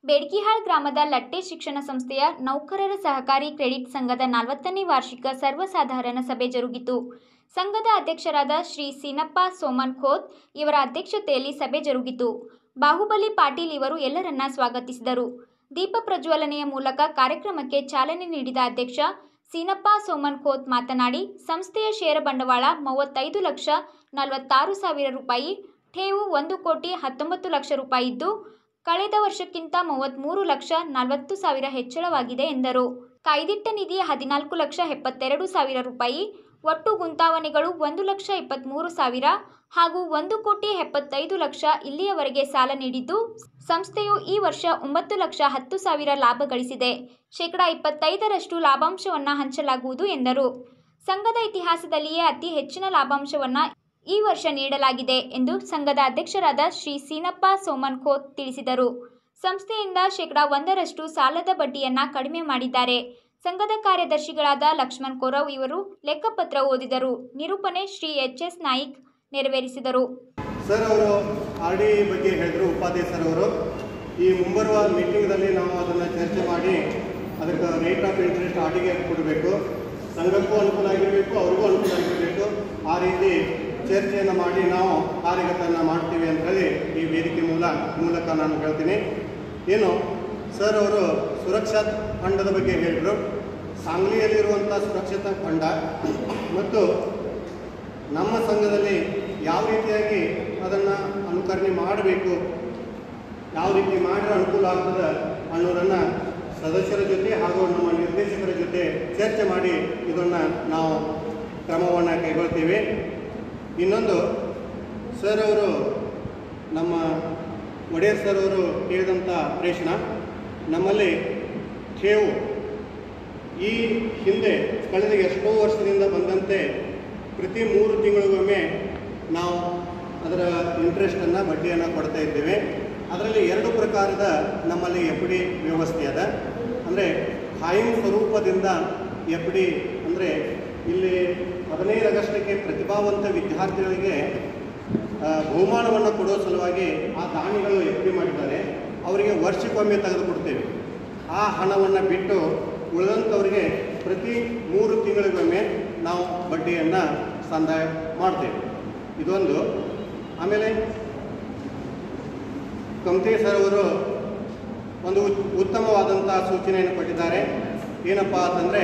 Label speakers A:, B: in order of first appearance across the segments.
A: ಬೇಡ್ಕಿಹಾಳ್ ಗ್ರಾಮದ ಲಟ್ಟೆ ಶಿಕ್ಷಣ ಸಂಸ್ಥೆಯ ನೌಕರರ ಸಹಕಾರಿ ಕ್ರೆಡಿಟ್ ಸಂಘದ ನಲವತ್ತನೇ ವಾರ್ಷಿಕ ಸರ್ವಸಾಧಾರಣ ಸಭೆ ಜರುಗಿತು ಸಂಘದ ಅಧ್ಯಕ್ಷರಾದ ಶ್ರೀ ಸೀನಪ್ಪ ಸೋಮನ್ ಖೋತ್ ಇವರ ಅಧ್ಯಕ್ಷತೆಯಲ್ಲಿ ಸಭೆ ಜರುಗಿತು ಬಾಹುಬಲಿ ಪಾಟೀಲ್ ಇವರು ಎಲ್ಲರನ್ನ ಸ್ವಾಗತಿಸಿದರು ದೀಪ ಪ್ರಜ್ವಲನೆಯ ಮೂಲಕ ಕಾರ್ಯಕ್ರಮಕ್ಕೆ ಚಾಲನೆ ನೀಡಿದ ಅಧ್ಯಕ್ಷ ಸೀನಪ್ಪ ಸೋಮನ್ ಖೋತ್ ಮಾತನಾಡಿ ಸಂಸ್ಥೆಯ ಷೇರ ಬಂಡವಾಳ ಮೂವತ್ತೈದು ಲಕ್ಷ ನಲವತ್ತಾರು ಸಾವಿರ ರೂಪಾಯಿ ಠೇವು ಒಂದು ಕೋಟಿ ಹತ್ತೊಂಬತ್ತು ಲಕ್ಷ ರೂಪಾಯಿ ಇದ್ದು ಕಳೆದ ವರ್ಷಕ್ಕಿಂತ ಮೂವತ್ತ್ಮೂರು ಲಕ್ಷ ನಲವತ್ತು ಸಾವಿರ ಹೆಚ್ಚಳವಾಗಿದೆ ಎಂದರು ಕಾಯ್ದಿಟ್ಟ ನಿಧಿ ಹದಿನಾಲ್ಕು ಲಕ್ಷ ಎಪ್ಪತ್ತೆರಡು ಸಾವಿರ ರೂಪಾಯಿ ಒಟ್ಟು ಗುಂತಾವಣೆಗಳು ಒಂದು ಲಕ್ಷ ಇಪ್ಪತ್ತ್ಮೂರು ಸಾವಿರ ಹಾಗೂ ಒಂದು ಕೋಟಿ ಎಪ್ಪತ್ತೈದು ಲಕ್ಷ ಇಲ್ಲಿಯವರೆಗೆ ಸಾಲ ನೀಡಿದ್ದು ಸಂಸ್ಥೆಯು ಈ ವರ್ಷ ಒಂಬತ್ತು ಲಕ್ಷ ಹತ್ತು ಸಾವಿರ ಲಾಭ ಗಳಿಸಿದೆ ಶೇಕಡ ಇಪ್ಪತ್ತೈದರಷ್ಟು ಲಾಭಾಂಶವನ್ನು ಹಂಚಲಾಗುವುದು ಎಂದರು ಸಂಘದ ಇತಿಹಾಸದಲ್ಲಿಯೇ ಅತಿ ಹೆಚ್ಚಿನ ಲಾಭಾಂಶವನ್ನು ಈ ವರ್ಷ ನೀಡಲಾಗಿದೆ ಎಂದು ಸಂಘದ ಅಧ್ಯಕ್ಷರಾದ ಶ್ರೀ ಸೀನಪ್ಪ ಸೋಮನ್ ಖೋತ್ ತಿಳಿಸಿದರು ಸಂಸ್ಥೆಯಿಂದ ಶೇಕಡ ಒಂದರಷ್ಟು ಸಾಲದ ಬಡ್ಡಿಯನ್ನ ಕಡಿಮೆ ಮಾಡಿದ್ದಾರೆ ಸಂಘದ ಕಾರ್ಯದರ್ಶಿಗಳಾದ ಲಕ್ಷ್ಮಣ್ ಕೊರವ್ ಇವರು ಲೆಕ್ಕಪತ್ರ ಓದಿದರು ನಿರೂಪಣೆ ಶ್ರೀ ಎಚ್ ಎಸ್ ನಾಯಿಕ್ ನೆರವೇರಿಸಿದರು
B: ಸರ್ ಅವರು ಆರ್ ಡಿ ಬಗ್ಗೆ ಹೇಳಿದ್ರು ಉಪಾಧ್ಯಾಯ ಸರ್ ಅವರು ಈ ಮುಂಬರುವ ಮೀಟಿಂಗ್ದಲ್ಲಿ ನಾವು ಅದನ್ನು ಚರ್ಚೆ ಮಾಡಿ ಅದಕ್ಕೆ ರೇಟ್ ಆಫ್ ಇಂಟ್ರೆಸ್ಟ್ ಆಡಿಗೆ ಕೊಡಬೇಕು ಸಂಘಕ್ಕೂ ಅನುಕೂಲ ಆಗಿರಬೇಕು ಅವ್ರಿಗೂ ಅನುಕೂಲ ಆಗಿರಬೇಕು ಆ ರೀತಿ ಚರ್ಚೆಯನ್ನು ಮಾಡಿ ನಾವು ಕಾರ್ಯಗತನ ಮಾಡ್ತೀವಿ ಅಂತ ಹೇಳಿ ಈ ವೇದಿಕೆ ಮೂಲ ಮೂಲಕ ನಾನು ಹೇಳ್ತೀನಿ ಏನು ಸರ್ ಅವರು ಸುರಕ್ಷಾ ಫಂಡದ ಬಗ್ಗೆ ಹೇಳಿದರು ಸಾಂಗ್ಲಿಯಲ್ಲಿರುವಂಥ ಸುರಕ್ಷತಾ ಫಂಡ ಮತ್ತು ನಮ್ಮ ಸಂಘದಲ್ಲಿ ಯಾವ ರೀತಿಯಾಗಿ ಅದನ್ನು ಅನುಕರಣೆ ಮಾಡಬೇಕು ಯಾವ ರೀತಿ ಮಾಡಿದ್ರೆ ಅನುಕೂಲ ಆಗ್ತದೆ ಅನ್ನೋದನ್ನು ಸದಸ್ಯರ ಜೊತೆ ಹಾಗೂ ನಮ್ಮ ನಿರ್ದೇಶಕರ ಜೊತೆ ಚರ್ಚೆ ಮಾಡಿ ಇದನ್ನು ನಾವು ಕ್ರಮವನ್ನು ಕೈಗೊಳ್ತೀವಿ ಇನ್ನೊಂದು ಸರ್ ಅವರು ನಮ್ಮ ಒಡೆಯರ್ ಸರ್ ಅವರು ಕೇಳಿದಂಥ ಪ್ರಶ್ನ ನಮ್ಮಲ್ಲಿ ಠೇವು ಈ ಹಿಂದೆ ಕಳೆದ ಎಷ್ಟೋ ವರ್ಷದಿಂದ ಬಂದಂತೆ ಪ್ರತಿ ಮೂರು ತಿಂಗಳಿಗೊಮ್ಮೆ ನಾವು ಅದರ ಇಂಟ್ರೆಸ್ಟನ್ನು ಬಡ್ಡಿಯನ್ನು ಕೊಡ್ತಾ ಇದ್ದೇವೆ ಅದರಲ್ಲಿ ಎರಡು ಪ್ರಕಾರದ ನಮ್ಮಲ್ಲಿ ಎಫ್ ಡಿ ವ್ಯವಸ್ಥೆ ಅದ ಅಂದರೆ ಖಾಯಂ ಸ್ವರೂಪದಿಂದ ಎಫ್ ಡಿ ಅಂದರೆ ಇಲ್ಲಿ ಹದಿನೈದು ಆಗಸ್ಟಕ್ಕೆ ಪ್ರತಿಭಾವಂತ ವಿದ್ಯಾರ್ಥಿಗಳಿಗೆ ಆ, ಬಹುಮಾನವನ್ನು ಕೊಡುವ ಸಲುವಾಗಿ ಆ ದಾನಿಗಳು ಎಫ್ ಡಿ ಮಾಡಿದ್ದಾರೆ ಅವರಿಗೆ ವರ್ಷಕ್ಕೊಮ್ಮೆ ತೆಗೆದುಕೊಡ್ತೇವೆ ಆ ಹಣವನ್ನು ಬಿಟ್ಟು ಉಳಿದಂಥವ್ರಿಗೆ ಪ್ರತಿ ಮೂರು ತಿಂಗಳಿಗೊಮ್ಮೆ ನಾವು ಬಡ್ಡಿಯನ್ನು ಸಂದಾಯ ಮಾಡ್ತೇವೆ ಇದೊಂದು ಆಮೇಲೆ ಕಮತೆ ಸರ್ ಅವರು ಒಂದು ಉತ್- ಉತ್ತಮವಾದಂಥ ಸೂಚನೆಯನ್ನು ಕೊಟ್ಟಿದ್ದಾರೆ ಏನಪ್ಪ ಅಂತಂದರೆ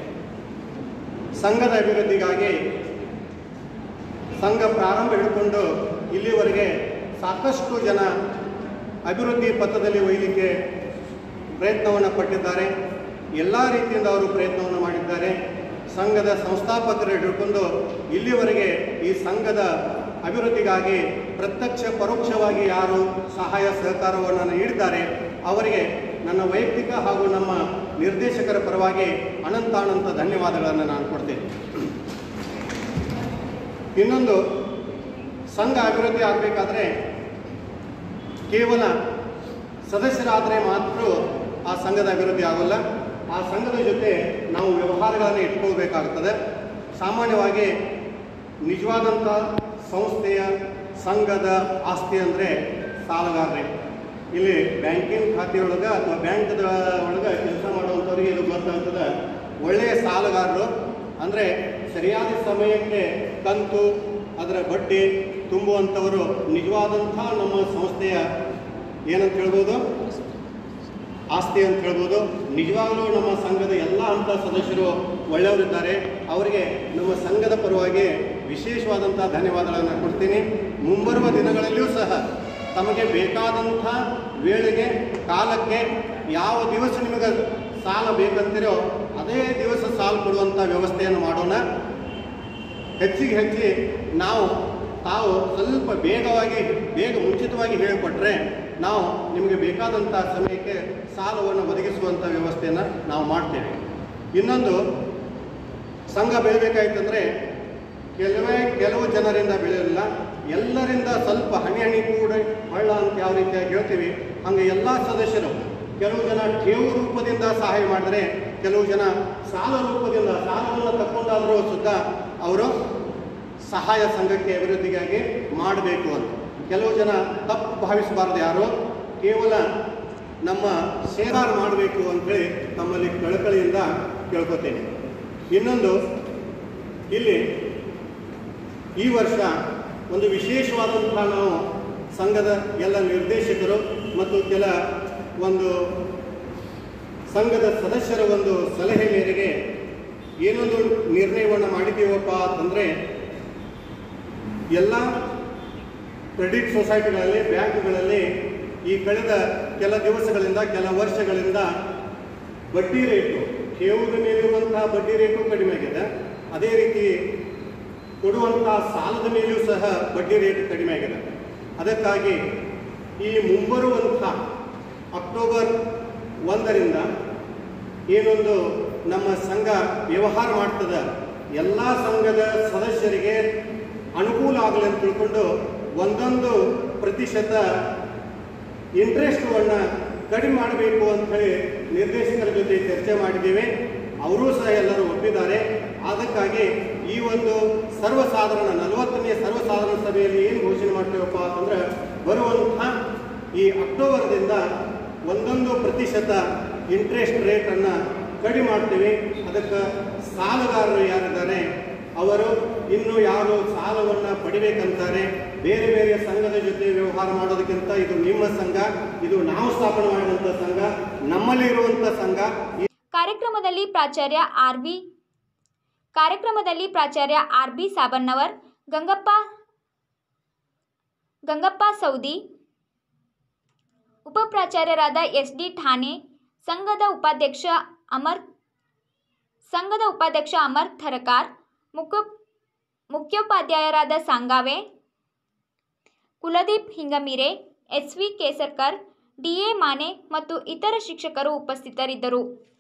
B: ಸಂಘದ ಅಭಿವೃದ್ಧಿಗಾಗಿ ಸಂಘ ಪ್ರಾರಂಭ ಹಿಡ್ಕೊಂಡು ಇಲ್ಲಿವರೆಗೆ ಸಾಕಷ್ಟು ಜನ ಅಭಿವೃದ್ಧಿ ಪಥದಲ್ಲಿ ಒಯ್ಯಲಿಕ್ಕೆ ಪ್ರಯತ್ನವನ್ನು ಪಟ್ಟಿದ್ದಾರೆ ಎಲ್ಲ ರೀತಿಯಿಂದ ಅವರು ಪ್ರಯತ್ನವನ್ನು ಮಾಡಿದ್ದಾರೆ ಸಂಘದ ಸಂಸ್ಥಾಪಕರು ಹಿಡ್ಕೊಂಡು ಇಲ್ಲಿವರೆಗೆ ಈ ಸಂಘದ ಅಭಿವೃದ್ಧಿಗಾಗಿ ಪ್ರತ್ಯಕ್ಷ ಪರೋಕ್ಷವಾಗಿ ಯಾರು ಸಹಾಯ ಸಹಕಾರವನ್ನು ನೀಡಿದ್ದಾರೆ ಅವರಿಗೆ ನನ್ನ ವೈಯಕ್ತಿಕ ಹಾಗೂ ನಮ್ಮ ನಿರ್ದೇಶಕರ ಪರವಾಗಿ ಅನಂತಾನಂತ ಧನ್ಯವಾದಗಳನ್ನು ನಾನು ಕೊಡ್ತೇನೆ ಇನ್ನೊಂದು ಸಂಘ ಅಭಿವೃದ್ಧಿ ಆಗಬೇಕಾದ್ರೆ ಕೇವಲ ಸದಸ್ಯರಾದರೆ ಮಾತ್ರ ಆ ಸಂಘದ ಅಭಿವೃದ್ಧಿ ಆಗೋಲ್ಲ ಆ ಸಂಘದ ಜೊತೆ ನಾವು ವ್ಯವಹಾರಗಳನ್ನು ಇಟ್ಕೊಳ್ಬೇಕಾಗುತ್ತದೆ ಸಾಮಾನ್ಯವಾಗಿ ನಿಜವಾದಂಥ ಸಂಸ್ಥೆಯ ಸಂಘದ ಆಸ್ತಿ ಅಂದರೆ ಸಾಲಗಾರರೇ ಇಲ್ಲಿ ಬ್ಯಾಂಕಿಂಗ್ ಖಾತೆಯೊಳಗೆ ಅಥವಾ ಬ್ಯಾಂಕ್ದ ಒಳಗೆ ಕೆಲಸ ಮಾಡುವಂಥವ್ರಿಗೆ ಇದು ಗೊತ್ತಾಗ್ತದೆ ಒಳ್ಳೆಯ ಸಾಲಗಾರರು ಅಂದರೆ ಸರಿಯಾದ ಸಮಯಕ್ಕೆ ಕಂತು ಅದರ ಬಡ್ಡಿ ತುಂಬುವಂಥವರು ನಿಜವಾದಂಥ ನಮ್ಮ ಸಂಸ್ಥೆಯ ಏನಂತ ಹೇಳ್ಬೋದು ಆಸ್ತಿ ಅಂತ ಹೇಳ್ಬೋದು ನಿಜವಾಗಲೂ ನಮ್ಮ ಸಂಘದ ಎಲ್ಲ ಹಂತ ಸದಸ್ಯರು ಒಳ್ಳೆಯವರಿದ್ದಾರೆ ಅವರಿಗೆ ನಮ್ಮ ಸಂಘದ ಪರವಾಗಿ ವಿಶೇಷವಾದಂಥ ಧನ್ಯವಾದಗಳನ್ನು ಕೊಡ್ತೀನಿ ಮುಂಬರುವ ದಿನಗಳಲ್ಲಿಯೂ ಸಹ ತಮಗೆ ಬೇಕಾದಂಥ ವೇಳೆಗೆ ಕಾಲಕ್ಕೆ ಯಾವ ದಿವಸ ನಿಮಗೆ ಸಾಲ ಬೇಕಂತೀರೋ ಅದೇ ದಿವಸ ಸಾಲ ಕೊಡುವಂಥ ವ್ಯವಸ್ಥೆಯನ್ನು ಮಾಡೋಣ ಹೆಚ್ಚಿಗೆ ಹೆಚ್ಚಿ ನಾವು ತಾವು ಸ್ವಲ್ಪ ಬೇಗವಾಗಿ ಬೇಗ ಮುಂಚಿತವಾಗಿ ಹೇಳಿಕೊಟ್ರೆ ನಾವು ನಿಮಗೆ ಬೇಕಾದಂಥ ಸಮಯಕ್ಕೆ ಸಾಲವನ್ನು ಒದಗಿಸುವಂಥ ವ್ಯವಸ್ಥೆಯನ್ನು ನಾವು ಮಾಡ್ತೇವೆ ಇನ್ನೊಂದು ಸಂಘ ಬೆಳಿಬೇಕಾಯ್ತಂದ್ರೆ ಕೆಲವೇ ಕೆಲವು ಜನರಿಂದ ಬೆಳೆಯಲಿಲ್ಲ ಎಲ್ಲರಿಂದ ಸ್ವಲ್ಪ ಹನಿ ಹನಿ ಕೂಡ ಹಳ್ಳ ಅಂತ ಯಾವ ರೀತಿಯಾಗಿ ಹೇಳ್ತೀವಿ ಹಂಗೆ ಎಲ್ಲ ಸದಸ್ಯರು ಕೆಲವು ಜನ ಠೇವು ರೂಪದಿಂದ ಸಹಾಯ ಮಾಡಿದರೆ ಕೆಲವು ಜನ ಸಾಲ ರೂಪದಿಂದ ಸಾಲವನ್ನು ತಕ್ಕೊಂಡಾದರೂ ಸುದ್ದ ಅವರು ಸಹಾಯ ಸಂಘಕ್ಕೆ ಅಭಿವೃದ್ಧಿಗಾಗಿ ಮಾಡಬೇಕು ಅಂತ ಕೆಲವು ಜನ ತಪ್ಪು ಭಾವಿಸಬಾರ್ದು ಯಾರು ಕೇವಲ ನಮ್ಮ ಶೇಖಾರ ಮಾಡಬೇಕು ಅಂತೇಳಿ ತಮ್ಮಲ್ಲಿ ಕಳಕಳಿಯಿಂದ ಕೇಳ್ಕೊತೇನೆ ಇನ್ನೊಂದು ಇಲ್ಲಿ ಈ ವರ್ಷ ಒಂದು ವಿಶೇಷವಾದಂತಹ ನಾವು ಸಂಘದ ಎಲ್ಲ ನಿರ್ದೇಶಕರು ಮತ್ತು ಕೆಲ ಒಂದು ಸಂಘದ ಸದಸ್ಯರ ಒಂದು ಸಲಹೆ ಮೇರೆಗೆ ಏನೊಂದು ನಿರ್ಣಯವನ್ನು ಮಾಡಿದ್ದೀವಪ್ಪ ಅಂತಂದರೆ ಎಲ್ಲ ಕ್ರೆಡಿಟ್ ಸೊಸೈಟಿಗಳಲ್ಲಿ ಬ್ಯಾಂಕ್ಗಳಲ್ಲಿ ಈ ಕಳೆದ ಕೆಲ ದಿವಸಗಳಿಂದ ಕೆಲ ವರ್ಷಗಳಿಂದ ಬಡ್ಡಿ ರೇಟು ಠೇವಣಿ ಮೇಲಿರುವಂತಹ ಬಡ್ಡಿ ರೇಟು ಕಡಿಮೆ ಆಗಿದೆ ಅದೇ ರೀತಿ ಕೊಡುವಂತಹ ಸಾಲದ ಮೇಲೆಯೂ ಸಹ ಬಡ್ಡಿ ರೇಟ್ ಕಡಿಮೆ ಆಗಿದೆ ಅದಕ್ಕಾಗಿ ಈ ಮುಂಬರುವಂಥ ಅಕ್ಟೋಬರ್ ಒಂದರಿಂದ ಏನೊಂದು ನಮ್ಮ ಸಂಘ ವ್ಯವಹಾರ ಮಾಡ್ತದ ಎಲ್ಲ ಸಂಘದ ಸದಸ್ಯರಿಗೆ ಅನುಕೂಲ ಆಗಲಿ ಅಂತ ತಿಳ್ಕೊಂಡು ಒಂದೊಂದು ಪ್ರತಿಶತ ಇಂಟ್ರೆಸ್ಟನ್ನು ಕಡಿಮೆ ಮಾಡಬೇಕು ಅಂತ ಹೇಳಿ ನಿರ್ದೇಶಕರ ಜೊತೆ ಚರ್ಚೆ ಮಾಡಿದ್ದೇವೆ ಅವರೂ ಸಹ ಎಲ್ಲರೂ ಒಪ್ಪಿದ್ದಾರೆ ಅದಕ್ಕಾಗಿ ಈ ಒಂದು ಸರ್ವಸಾಧಾರಣ ನಲವತ್ತನೇ ಸರ್ವಸಾಧಾರಣ ಸಭೆಯಲ್ಲಿ ಏನು ಘೋಷಣೆ ಮಾಡ್ತೇವಪ್ಪ ಅಂತಂದ್ರೆ ಬರುವಂತಹ ಈ ಅಕ್ಟೋಬರ್ದಿಂದ ಒಂದೊಂದು ಪ್ರತಿಶತ ಇಂಟ್ರೆಸ್ಟ್ ರೇಟನ್ನು ಕಡಿಮೆ ಮಾಡ್ತೇವೆ ಅದಕ್ಕೆ ಸಾಲಗಾರರು ಯಾರಿದ್ದಾರೆ ಅವರು ಇನ್ನು ಯಾರು ಸಾಲವನ್ನು ಪಡಿಬೇಕಂತಾರೆ ಬೇರೆ ಬೇರೆ ಸಂಘದ ಜೊತೆ ವ್ಯವಹಾರ ಮಾಡೋದಕ್ಕಿಂತ ಇದು ನಿಮ್ಮ ಸಂಘ ಇದು ನಾವು ಸ್ಥಾಪನೆ ಮಾಡಿದಂಥ ಸಂಘ ನಮ್ಮಲ್ಲಿ ಇರುವಂಥ ಸಂಘ ಈ
A: ಕಾರ್ಯಕ್ರಮದಲ್ಲಿ ಪ್ರಾಚಾರ್ಯ ಆರ್ ಬಿ ಕಾರ್ಯಕ್ರಮದಲ್ಲಿ ಪ್ರಾಚಾರ್ಯ ಆರ್ ಬಿ ಸಾಬನ್ನವರ್ ಗಂಗಪ್ಪ ಗಂಗಪ್ಪ ಸೌದಿ ಉಪಪ್ರಾಚಾರ್ಯರಾದ ಎಸ್ ಡಿ ಠಾಣೆ ಸಂಘದ ಉಪಾಧ್ಯಕ್ಷ ಅಮರ್ ಸಂಘದ ಉಪಾಧ್ಯಕ್ಷ ಅಮರ್ ಥರಕಾರ್ ಮುಖ್ಯ ಮುಖ್ಯೋಪಾಧ್ಯಾಯರಾದ Sangave Kuldeep Hingamire S V Kesarkar D A Mane ಮತ್ತು ಇತರ ಶಿಕ್ಷಕರು ಉಪಸ್ಥಿತರಿದ್ದರು